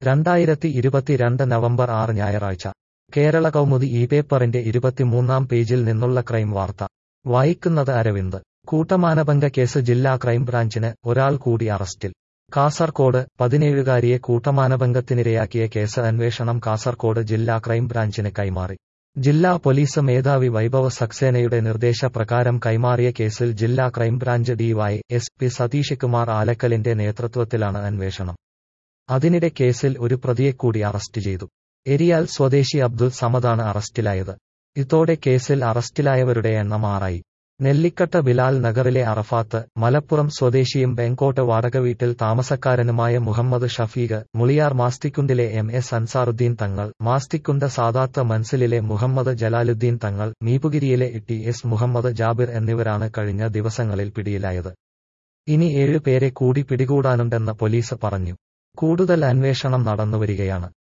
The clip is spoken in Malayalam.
രണ്ടായിരത്തി ഇരുപത്തിരണ്ട് നവംബർ ആറ് ഞായറാഴ്ച കേരള കൗമുദി ഈ പേപ്പറിന്റെ ഇരുപത്തിമൂന്നാം പേജിൽ നിന്നുള്ള ക്രൈം വാർത്ത വായിക്കുന്നത് അരവിന്ദ് കൂട്ടമാനഭംഗ കേസ് ജില്ലാ ക്രൈംബ്രാഞ്ചിന് ഒരാൾ കൂടി അറസ്റ്റിൽ കാസർകോട് പതിനേഴുകാരിയെ കൂട്ടമാനഭംഗത്തിനിരയാക്കിയ കേസ് അന്വേഷണം കാസർകോട് ജില്ലാ ക്രൈംബ്രാഞ്ചിന് കൈമാറി ജില്ലാ പോലീസ് മേധാവി വൈഭവ് സക്സേനയുടെ നിർദ്ദേശപ്രകാരം കൈമാറിയ കേസിൽ ജില്ലാ crime branch D Y S P Satheesh Kumar ആലക്കലിന്റെ നേതൃത്വത്തിലാണ് അന്വേഷണം അതിനിടെ കേസിൽ ഒരു പ്രതിയെക്കൂടി അറസ്റ്റ് ചെയ്തു എരിയാൽ സ്വദേശി അബ്ദുൾ സമദാണ് അറസ്റ്റിലായത് ഇതോടെ കേസിൽ അറസ്റ്റിലായവരുടെ എണ്ണം ആറായി നെല്ലിക്കട്ട ബിലാൽ നഗറിലെ അറഫാത്ത് മലപ്പുറം സ്വദേശിയും ബെങ്കോട്ട് വാടകവീട്ടിൽ താമസക്കാരനുമായ മുഹമ്മദ് ഷഫീഖ് മുളിയാർ മാസ്തിക്കുണ്ടിലെ എം എസ് അൻസാറുദ്ദീൻ തങ്ങൾ മാസ്തിക്കുണ്ട് സാദാത്ത് മൻസിലിലെ മുഹമ്മദ് ജലാലുദ്ദീൻ തങ്ങൾ മീപുഗിരിയിലെ ടി എസ് മുഹമ്മദ് ജാബിർ എന്നിവരാണ് കഴിഞ്ഞ ദിവസങ്ങളിൽ പിടിയിലായത് ഇനി ഏഴ് പേരെ കൂടി പിടികൂടാനുണ്ടെന്ന് പോലീസ് പറഞ്ഞു കൂടുതൽ അന്വേഷണം നടന്നുവരികയാണ്